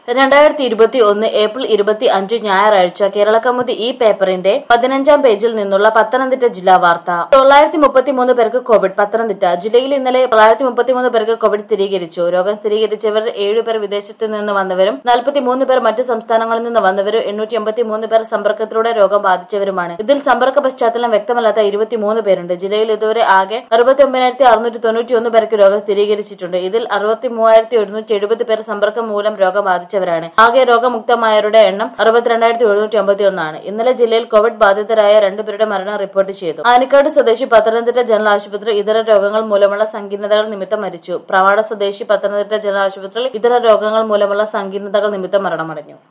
രണ്ടായിരത്തി ഇരുപത്തി ഒന്ന് ഏപ്രിൽ ഇരുപത്തി അഞ്ച് ഞായറാഴ്ച കേരളകൗമുദി ഈ പേപ്പറിന്റെ പതിനഞ്ചാം പേജിൽ നിന്നുള്ള പത്തനംതിട്ട ജില്ലാ വാർത്ത തൊള്ളായിരത്തി മുപ്പത്തിമൂന്ന് പേർക്ക് കോവിഡ് പത്തനംതിട്ട ജില്ലയിൽ ഇന്നലെ തൊള്ളായിരത്തി മുപ്പത്തിമൂന്ന് പേർക്ക് കോവിഡ് സ്ഥിരീകരിച്ചു രോഗം സ്ഥിരീകരിച്ചവർ ഏഴുപേർ വിദേശത്ത് നിന്ന് വന്നവരും നാൽപ്പത്തിമൂന്ന് പേർ മറ്റ് സംസ്ഥാനങ്ങളിൽ നിന്ന് വന്നവരും എണ്ണൂറ്റി എൺപത്തിമൂന്ന് പേർ സമ്പർക്കത്തിലൂടെ രോഗം ബാധിച്ചവരുമാണ് ഇതിൽ സമ്പർക്ക പശ്ചാത്തലം വ്യക്തമല്ലാത്ത ഇരുപത്തിമൂന്ന് പേരുണ്ട് ജില്ലയിൽ ഇതുവരെ ആകെ അറുപത്തി ഒമ്പതിനായിരത്തി അറുന്നൂറ്റി തൊണ്ണൂറ്റി ഒന്ന് പേർക്ക് രോഗം സ്ഥിരീകരിച്ചിട്ടുണ്ട് ഇതിൽ അറുപത്തി മൂവായിരത്തി ഒരുന്നൂറ്റി എഴുപത് പേർ സമ്പർക്കം മൂലം രോഗം ബാധിച്ചവരാണ് ആകെ രോഗമുക്തമായവരുടെ എണ്ണം അറുപത്തിരണ്ടായിരത്തി എഴുന്നൂറ്റി അമ്പത്തി ഒന്നാണ് ഇന്നലെ ജില്ലയിൽ കോവിഡ് ബാധിതരായ രണ്ടുപേരുടെ മരണം റിപ്പോർട്ട് ചെയ്തു ആനിക്കാട് സ്വദേശി പത്തനംതിട്ട ജനറൽ ആശുപത്രി ഇതര രോഗങ്ങൾ മൂലമുള്ള സങ്കീർണതകൾ നിമിത്തം മരിച്ചു പ്രവാട സ്വദേശി പത്തനംതിട്ട ജനറൽ ആശുപത്രിയിൽ ഇതര രോഗങ്ങൾ മൂലമുള്ള സങ്കീർണതകൾ നിമിത്തം മരണമടഞ്ഞു